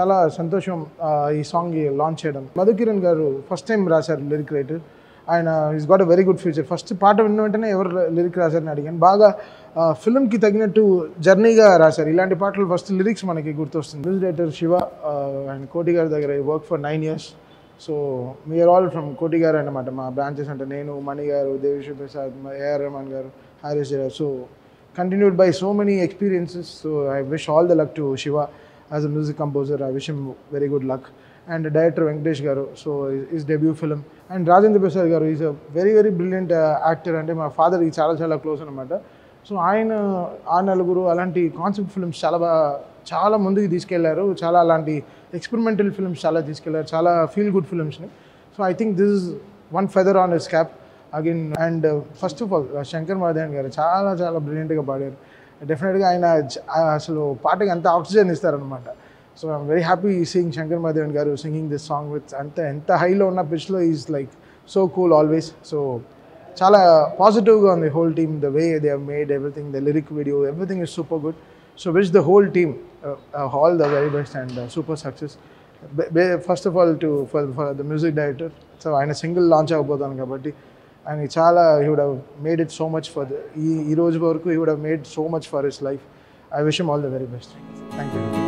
చాలా సంతోషం ఆ, ఈ సాంగ్ లాంచ్ చేయడం మధుకిరణ్ గారు ఫస్ట్ టైం రాశారు లిరిక్ రైటర్ ఆయన is got a very good future first పాట విన్న వెంటనే ఎవరు లిరిక్ రాశారని అడిగాను బాగా ఫిల్మ్కి తగినట్టు జర్నీగా రాశారు ఇలాంటి పాటలు ఫస్ట్ లిరిక్స్ మనకి గుర్తొస్తుంది మ్యూజిక్ డైరెక్టర్ శివ ఆయన కోటి గారి దగ్గర work for nine years so we are all from Koti గారు అనమాట మా బ్రాంచెస్ అంటే నేను మణి గారు దేవిశ్రీ ప్రసాద్ ఏఆర్ రహమాన్ గారు హారిస్ గారు so continued by so many experiences. So I wish all the luck to Shiva as a music composer. I wish him very good luck. And the director Venkatesh Garu, so his- his debut film. And Rajendra Prasad Garu is a very very brilliant uh, actor. అంటే మా father ఈ చాలా చాలా close అనమాట so ఆయన ఆ నలుగురు అలాంటి కాన్సెప్ట్ ఫిల్మ్స్ చాలా బాగా చాలా ముందుకు తీసుకెళ్లారు చాలా అలాంటి ఎక్స్పెరిమెంటల్ ఫిల్మ్స్ చాలా తీసుకెళ్లారు చాలా ఫీల్ గుడ్ ఫిల్మ్స్ని so I think this is one feather on his cap again and first of all Shankar Mahadevan గారు చాలా చాలా బ్రిలియంట్గా పాడారు డెఫినెట్గా ఆయన జ- ఆ అసలు పాటకి అంత ఆక్సిజన్ ఇస్తారనమాట so I'm very happy seeing Shankar Mahadevan గారు సింగింగ్ దిస్ సాంగ్ విత్ అంత ఎంత హైలో ఉన్న పిచ్లో is like so cool always so చాలా పాజిటివ్గా ఉంది whole team the way they have made everything the lyric video everything is super good so which the whole team all the very best and super success first of all to for for the music director so ఆయన single launch అవ్వబోతాను కాబట్టి ఆయన చాలా he would have made it so much for the ఈ ఈ రోజు వరకు he would have made so much for his life I wish all the very best thank you